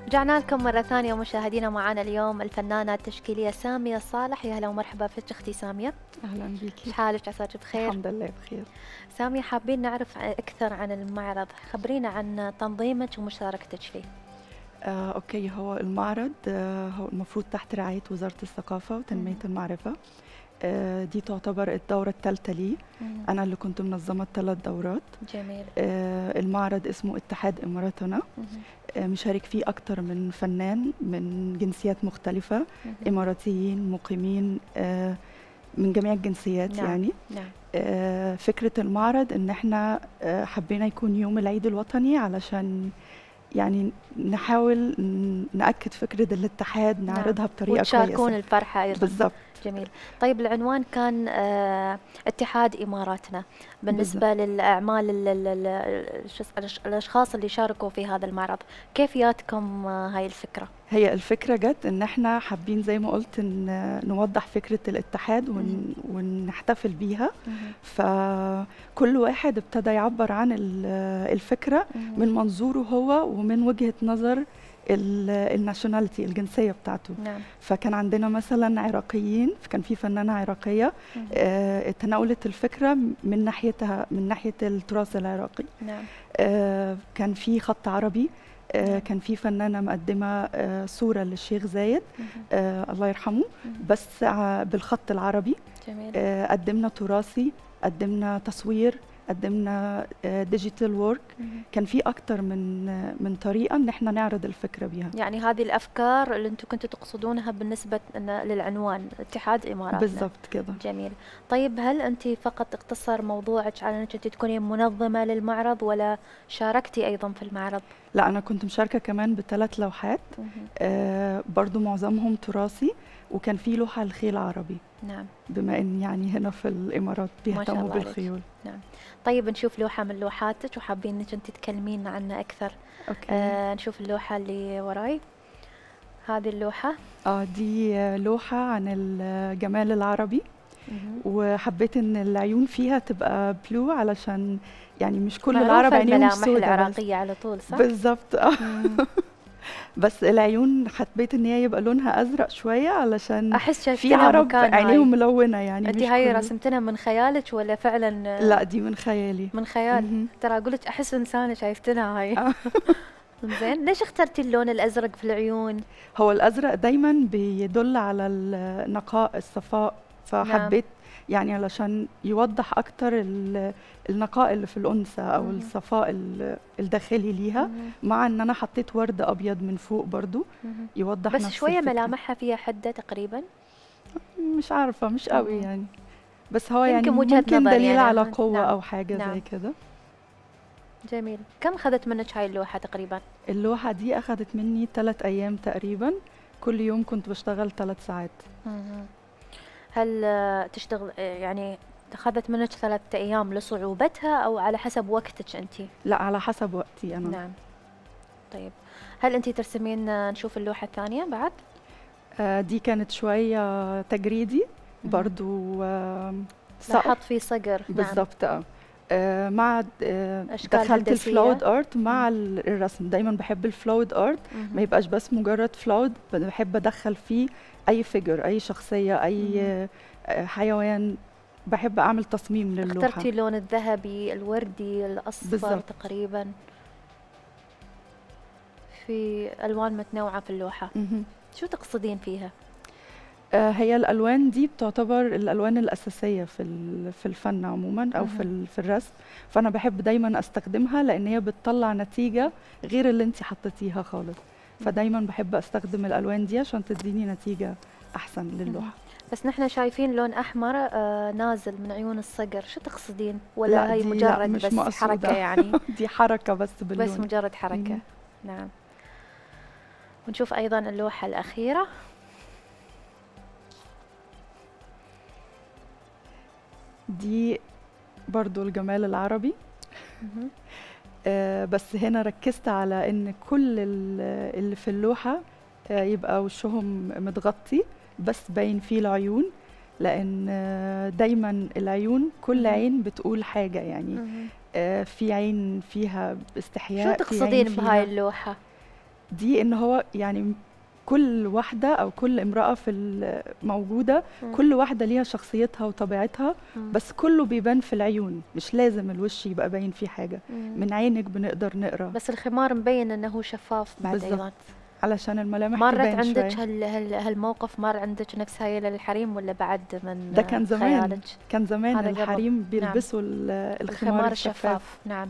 رجعنا لكم مرة ثانية مشاهدينا معنا اليوم الفنانة التشكيلية سامية صالح يا هلا ومرحبا فيك أختي سامية اهلا بيكي كيف حالك عساك بخير الحمد لله بخير سامية حابين نعرف أكثر عن المعرض خبرينا عن تنظيمك ومشاركتك فيه آه، اوكي هو المعرض آه، هو المفروض تحت رعايه وزاره الثقافه وتنميه مم. المعرفة آه، دي تعتبر الدوره الثالثه لي انا اللي كنت منظمه الثلاث دورات جميل آه، المعرض اسمه اتحاد اماراتنا مهم. آه، مشارك فيه اكتر من فنان من جنسيات مختلفه مهم. اماراتيين مقيمين آه، من جميع الجنسيات نعم. يعني نعم آه، فكرة المعرض إن إحنا آه، حبينا يكون يوم العيد الوطني علشان يعني نحاول ن- نأكد فكرة الاتحاد نعم. نعرضها بطريقة وتشاركون كويسة الفرحة أيضا بالضبط جميل طيب العنوان كان آه، اتحاد إماراتنا بالنسبة للأعمال ال- ال- ال- شو اسمه، الأش- الأشخاص اللي شاركوا في هذا المعرض كيف جاتكم آه، هاي الفكرة؟ هي الفكرة جت إن إحنا حابين زي ما قلت إن نوضح فكرة الاتحاد ون ونحتفل بيها فكل واحد ابتدى يعبر عن ال- الفكرة من منظوره هو ومن وجهة نظر الناشوناليتي الجنسية بتاعته نعم فكان عندنا مثلا عراقيين كان في فنانة عراقية مهم. آه، تناولت الفكرة من ناحيتها من ناحية التراث العراقي نعم آه، كان في خط عربي آه، نعم. كان في فنانة مقدمة آه، صورة للشيخ زايد مهم. آه، الله يرحمه مهم. بس ع- بالخط العربي جميل آه، قدمنا تراثي قدمنا تصوير قدمنا ديجيتال وورك مهم. كان في اكتر من آه، من طريقه ان احنا نعرض الفكره بيها يعني هذه الافكار اللي انتم كنتوا تقصدونها بالنسبه إن- للعنوان اتحاد اماراتنا بالضبط كده جميل طيب هل انت فقط اقتصر موضوعك على انك انت تكوني منظمه للمعرض ولا شاركتي ايضا في المعرض لا انا كنت مشاركه كمان بثلاث لوحات مهم. آه، برضو معظمهم تراثي وكان في لوحه لخيل عربي نعم بما ان يعني هنا في الامارات شاء بيهتموا الله عليك. بالخيول طيب نشوف لوحه من لوحاتك وحابين انك انت تكلمينا عنها اكثر اوكي آه نشوف اللوحه اللي وراي هذه اللوحه اه دي آه، لوحه عن الجمال العربي مهم. وحبيت ان العيون فيها تبقى بلو علشان يعني مش كل معروفة العرب عينيهم الملامح سودة بس العراقيه على طول صح بالظبط اه مم. بس العيون حبيت ان هي يبقى لونها ازرق شويه علشان احس في شايفتها عرب مكان هاي. عينيهم ملونه يعني انت مش هاي كل- رسمتنا من خيالك ولا فعلا لا دي من خيالي من خيال مهم. ترى اقول لك احس انسانه شايفتنا هاي آه. زين ليش اخترتي اللون الازرق في العيون هو الازرق دايما بيدل على النقاء الصفاء فحبيت يعني علشان يوضح اكتر ال- النقاء اللي في الانثى او مهم. الصفاء ال- الداخلي ليها مهم. مع ان انا حطيت ورد ابيض من فوق برضو مهم. يوضح بس نفس شويه الفكرة. ملامحها فيها حده تقريبا مش عارفه مش قوي مم. يعني بس هو يعني يمكن وجهة ممكن نظر دليل يعني. على نعم. قوه او حاجه نعم. زي كده جميل كم اخذت منك هاي اللوحه تقريبا اللوحه دي اخذت مني ثلاث ايام تقريبا كل يوم كنت بشتغل ثلاث ساعات مهم. هل آه، تشتغل آه، يعني اخذت منك ثلاثة ايام لصعوبتها او على حسب وقتك انت لا على حسب وقتي انا نعم طيب هل انت ترسمين آه، نشوف اللوحه الثانيه بعد آه دي كانت شويه تجريدي مهم. برضو آه سقف لاحظت في صقر نعم بالظبط اه آه، مع آه، أشكال دخلت هندسية. الفلويد ارت مع ال- الرسم دايما بحب الفلويد ارت مهم. ما يبقاش بس مجرد فلويد بحب ادخل فيه اي فيجر اي شخصيه اي مهم. آه، حيوان بحب اعمل تصميم للوحه اخترتي اللون الذهبي الوردي الاصفر بالضبط. تقريبا في الوان متنوعه في اللوحه مهم. شو تقصدين فيها آه، هي الالوان دي بتعتبر الالوان الاساسيه في ال- في الفن عموما او في مهم. ال- في الرسم فانا بحب دايما استخدمها لان هي بتطلع نتيجه غير اللي انت حطيتيها خالص فدايما بحب استخدم الالوان دي عشان تديني نتيجه احسن للوحه بس نحن شايفين لون احمر آه نازل من عيون الصقر شو تقصدين ولا لا، هي دي لا، مجرد مش بس مقصودة. حركه يعني دي حركه بس باللون بس مجرد حركه مهم. نعم ونشوف ايضا اللوحه الاخيره دي برضو الجمال العربي مهم. آه، بس هنا ركزت على ان كل ال- اللي في اللوحة آه، يبقى وشهم متغطي بس باين فيه العيون لان آه، دايما العيون كل مهم. عين بتقول حاجة يعني مهم. آه، في عين فيها شو استحياء في عين تقصدين بهاي فيها- اللوحه دي ان هو يعني كل واحدة أو كل امرأة في ال- موجودة مم. كل واحدة ليها شخصيتها وطبيعتها مم. بس كله بيبان في العيون مش لازم الوش يبقى باين فيه حاجة مم. من عينك بنقدر نقرا بس الخمار مبين انه هو شفاف بعد بالضبط. ايضا علشان الملامح مرت تبان عندك شوي. هال هال هالموقف مر عندك نفس هاي للحريم ولا بعد من ده كان زمان. خيالك كان زمان هذا قبل. الحريم بيلبسوا ال- الخمار الخمار الشفاف الشفاف نعم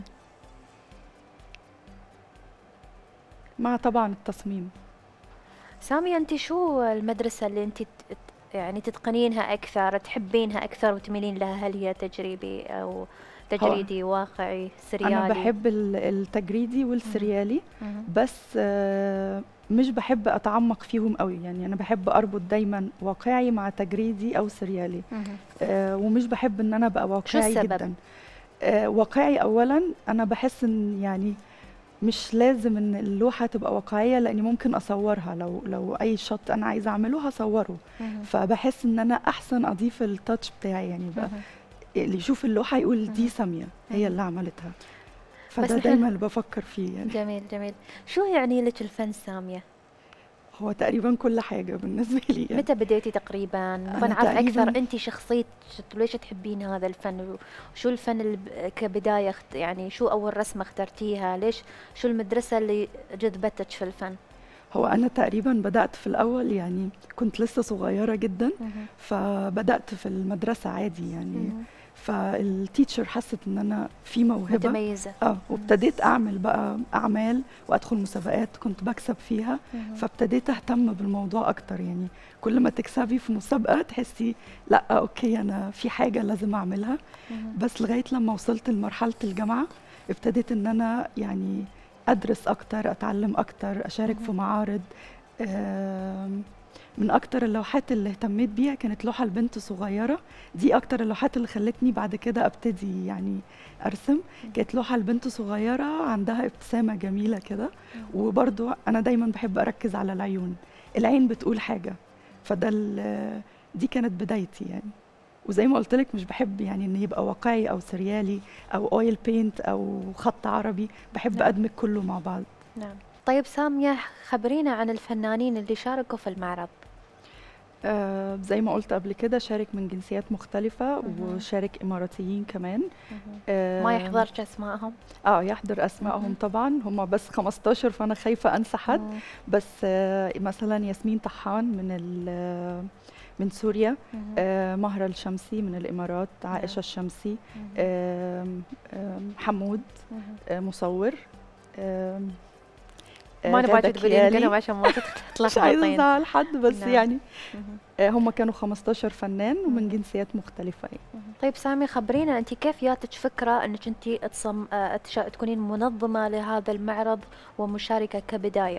مع طبعا التصميم سامية انت شو المدرسة اللي انت ت- ت- يعني تتقنينها اكثر تحبينها اكثر وتميلين لها هل هي تجريبي او تجريدي واقعي سريالي انا بحب ال- التجريدي والسريالي مهم. بس آه، مش بحب اتعمق فيهم قوي يعني انا بحب اربط دايما واقعي مع تجريدي او سريالي مهم. آه، ومش بحب ان انا ابقى واقعي السبب؟ جدا آه، واقعي اولا انا بحس ان يعني مش لازم ان اللوحه تبقى واقعيه لاني ممكن اصورها لو لو اي شوت انا عايزه اعمله هصوره مهم. فبحس ان انا احسن اضيف التاتش بتاعي يعني بقى مهم. اللي يشوف اللوحه يقول مهم. دي ساميه هي مهم. اللي عملتها بس فده نحن- دايما اللي بفكر فيه يعني جميل جميل شو يعني لك الفن سامية هو تقريبا كل حاجه بالنسبه لي يعني. متى بديتي تقريبا نبغى أنا نعرف اكثر تقريباً- انت شخصيتك ليش تحبين هذا الفن وشو الفن اللي ب- كبدايه اخت- يعني شو اول رسمه اخترتيها ليش شو المدرسه اللي جذبتك في الفن هو انا تقريبا بدات في الاول يعني كنت لسه صغيره جدا فبدات في المدرسه عادي يعني مهم. فالتيتشر حست ان انا في موهبه متميزه اه وابتديت اعمل بقى اعمال وادخل مسابقات كنت بكسب فيها مهم. فابتديت اهتم بالموضوع اكتر يعني كل ما تكسبي في مسابقه تحسي لا اوكي انا في حاجه لازم اعملها مهم. بس لغايه لما وصلت لمرحله الجامعه ابتديت ان انا يعني ادرس اكتر اتعلم اكتر اشارك في مهم. معارض آم، من اكتر اللوحات اللي اهتميت بيها كانت لوحه لبنت صغيره دي اكتر اللوحات اللي خلتني بعد كده ابتدي يعني ارسم كانت لوحه لبنت صغيره عندها ابتسامه جميله كده وبرضو انا دايما بحب اركز على العيون العين بتقول حاجه فده ال- دي كانت بدايتي يعني وزي ما قلت لك مش بحب يعني ان يبقى واقعي او سريالي او اويل بينت او خط عربي بحب نعم. ادمج كله مع بعض نعم طيب ساميه خبرينا عن الفنانين اللي شاركوا في المعرض آه زي ما قلت قبل كده شارك من جنسيات مختلفة مهم. وشارك إماراتيين كمان مهم. آه ما يحضرش اسمائهم اه يحضر أسمائهم مهم. طبعا هم بس 15 فأنا خايفة أنسى حد مم. بس آه مثلا ياسمين طحان من ال- من سوريا مهم. آه مهرة الشمسي من الإمارات عائشة نعم. الشمسي مهم. آم، آم، حمود مهم. آه مصور آم، آه، ما نبغى غادة تقولين كيالي. كلام عشان ما مش عايزة تتلخبطين أزعل حد بس نعم. يعني مهم. آه، هم كانوا 15 فنان مهم. ومن جنسيات مختلفة يعني. مهم. طيب سامي خبرينا انت كيف جاتك فكره انك انت تصم... آه، تشا- تكونين منظمه لهذا المعرض ومشاركه كبدايه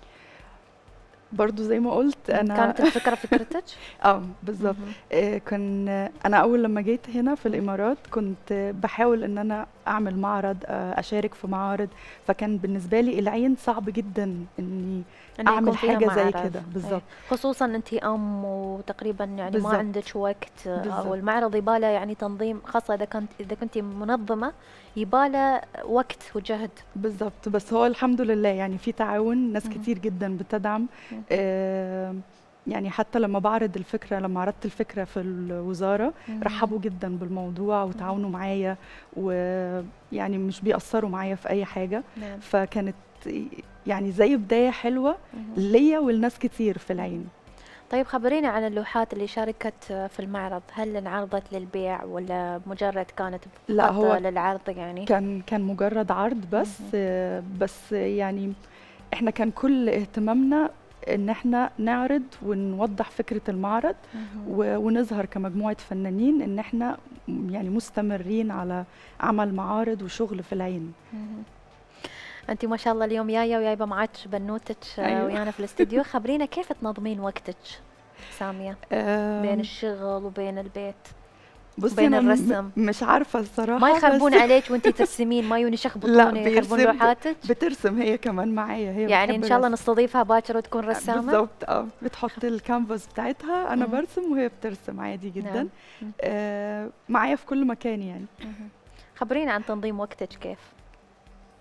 برضو زي ما قلت انا كانت الفكره فكرتك اه بالظبط مهم. آه، كان انا اول لما جيت هنا في الامارات كنت بحاول ان انا اعمل معرض آه، اشارك في معارض فكان بالنسبه لي العين صعب جدا اني إنه اعمل يكون فيها حاجه زي معرض. كده إيه. بالظبط خصوصا انت ام وتقريبا يعني بالظبط. ما عندك وقت آه، بالظبط. والمعرض يباله يعني تنظيم خاصه اذا كنت اذا كنت منظمه يباله وقت وجهد بالظبط بس هو الحمد لله يعني في تعاون ناس مهم. كتير جدا بتدعم مهم. آه، يعني حتى لما بعرض الفكره لما عرضت الفكره في الوزاره رحبوا جدا بالموضوع وتعاونوا معايا ويعني مش بيأثروا معايا في اي حاجه نعم فكانت يعني زي بدايه حلوه مهم. ليا ولناس كتير في العين طيب خبرينا عن اللوحات اللي شاركت في المعرض هل انعرضت للبيع ولا مجرد كانت لا فقط هو للعرض يعني كان كان مجرد عرض بس آه، بس يعني احنا كان كل اهتمامنا ان احنا نعرض ونوضح فكره المعرض مهم. و- ونظهر كمجموعه فنانين ان احنا م- يعني مستمرين على عمل معارض وشغل في العين مهم. انت ما شاء الله اليوم جايه وجايبه معك بنوتك آه، أيوة. ويانا في الاستديو خبرينا كيف تنظمين وقتك ساميه آم، بين الشغل وبين البيت بصي بين أنا م- الرسم. مش عارفه الصراحه ما يخربون بس عليك وانت ترسمين ما يجون يشخبطون يخربون بيرسم- لوحاتك بترسم هي كمان معايا هي يعني ان بتحب شاء الله الرسم. نستضيفها باكر وتكون رسامه بالظبط اه بتحط الكانفاس بتاعتها انا مم. برسم وهي بترسم عادي جدا نعم. مم. آه معايا في كل مكان يعني مهم. خبرينا عن تنظيم وقتك كيف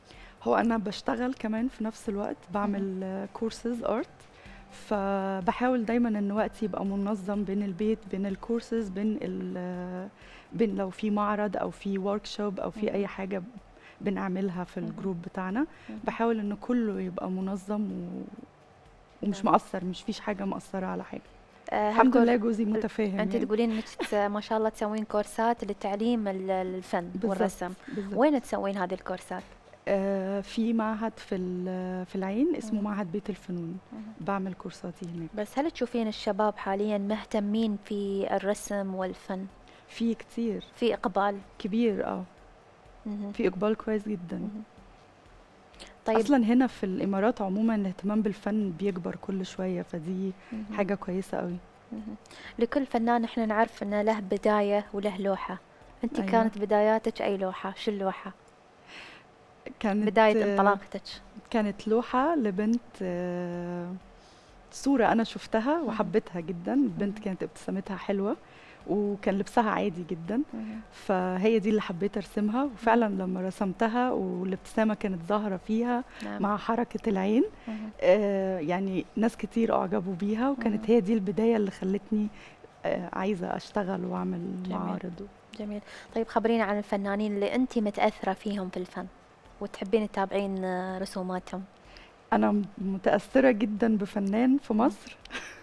هو انا بشتغل كمان في نفس الوقت بعمل كورسز ارت فبحاول دايما ان وقتي يبقى منظم بين البيت بين الكورسز بين ال بين لو في معرض او في ورك شوب او في مم. اي حاجه بنعملها في مم. الجروب بتاعنا مهم. بحاول ان كله يبقى منظم و... ومش نعم. مقصر مش فيش حاجه مقصره على حاجه آه، الحمد هالكور- لله جوزي متفاهم انت يعني. تقولين انك ت- ما شاء الله تسوين كورسات لتعليم ال- الفن بالظبط، والرسم بالظبط. وين تسوين هذه الكورسات آه في معهد في ال- في العين اسمه مم. معهد بيت الفنون بعمل كورساتي هناك بس هل تشوفين الشباب حاليا مهتمين في الرسم والفن في كتير في اقبال كبير اه مهم. في اقبال كويس جدا مهم. طيب اصلا هنا في الامارات عموما الاهتمام بالفن بيكبر كل شويه فدي مهم. حاجه كويسه قوي مهم. لكل فنان احنا نعرف انه له بداية وله لوحة انت أيوة. كانت بداياتك اي لوحة شو اللوحة كانت بداية آه، انطلاقتك كانت لوحه لبنت آه، صوره انا شفتها مهم. وحبيتها جدا البنت مهم. كانت ابتسامتها حلوه وكان لبسها عادي جدا مهم. فهي دي اللي حبيت ارسمها وفعلا لما رسمتها والابتسامه كانت ظاهره فيها نعم مع حركه العين مهم. آه، يعني ناس كتير اعجبوا بيها وكانت مهم. هي دي البدايه اللي خلتني آه، عايزه اشتغل واعمل جميل. معارض جميل طيب خبرينا عن الفنانين اللي انت متأثرة فيهم في الفن وتحبين تتابعين آه، رسوماتهم انا م- متاثره جدا بفنان في مصر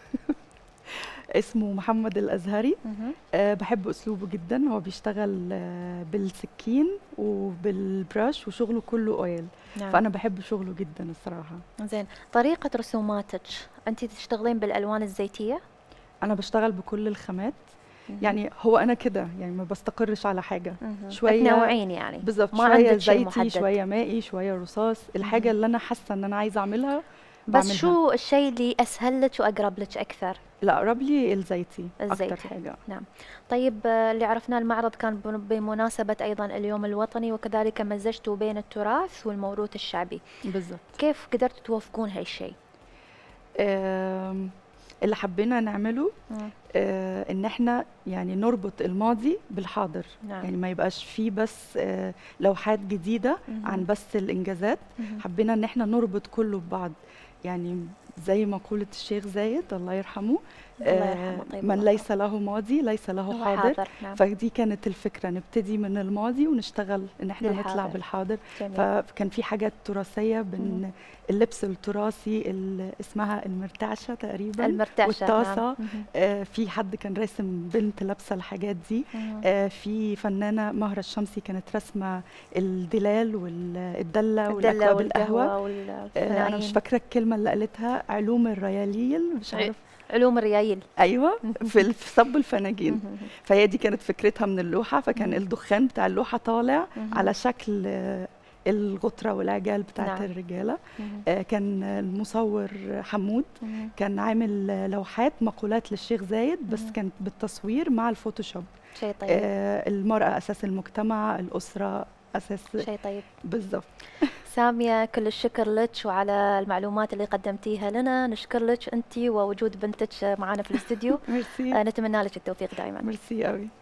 اسمه محمد الازهري مهم. أه بحب اسلوبه جدا هو بيشتغل آه، بالسكين وبالبراش وشغله كله اويل نعم فانا بحب شغله جدا الصراحه زين طريقة رسوماتك انت تشتغلين بالالوان الزيتية انا بشتغل بكل الخامات مهم. يعني هو انا كده يعني ما بستقرش على حاجه مهم. شوية- تنوعين يعني بالظبط ما شويه عندك شيء زيتي محدد. شويه مائي شويه رصاص مهم. الحاجه اللي انا حاسه ان انا عايزه اعملها بس بعملها. شو الشيء اللي اسهل لك واقرب لك اكثر لا اقرب لي الزيتي, الزيتي. اكتر حاجه طيب آه، اللي عرفناه المعرض كان بم- بمناسبة أيضا اليوم الوطني وكذلك مزجتوا بين التراث والموروث الشعبي بالظبط كيف قدرتوا توافقون هالشيء؟ آم، اللي حبينا نعمله آه، ان احنا يعني نربط الماضي بالحاضر نعم يعني ما يبقاش فيه بس آه، لوحات جديده مهم. عن بس الانجازات مهم. حبينا ان احنا نربط كله ببعض يعني زي مقولة الشيخ زايد الله يرحمه الله آه، يرحمه طيب من الله ليس له ماضي ليس له هو حاضر حاضر نعم فدي كانت الفكرة نبتدي من الماضي ونشتغل ان احنا نطلع للحاضر. بالحاضر جميل فكان في حاجات تراثية مم. بين اللبس التراثي اللي اسمها المرتعشة تقريبا المرتعشة والطاسة. نعم. مهم. آه، في حد كان راسم بنت لابسة الحاجات دي مهم. آه، في فنانة مهرة الشمسي كانت رسمة الدلال والدلة الدلة والأكواب القهوة والقهوة آه، أنا مش والفنايين فاكرة الكلمة اللي قالتها علوم الرياليل مش عي- عارف علوم الريايل أيوة في ال- في صب الفناجين مهم. فهي دي كانت فكرتها من اللوحة فكان مم. الدخان بتاع اللوحة طالع مهم. على شكل آه، الغطرة والعجال بتاعت نعم. الرجالة مهم. آه، كان المصور حمود مهم. كان عامل آه، لوحات مقولات للشيخ زايد بس مم. كانت بالتصوير مع الفوتوشوب شيء طيب آه، المرأة أساس المجتمع الأسرة أساس شيء طيب بالضبط سامية كل الشكر لك وعلى المعلومات اللي قدمتيها لنا نشكر لك أنت ووجود بنتك معنا في الاستديو ميرسي آه، نتمنى لك التوفيق دائما ميرسي قوي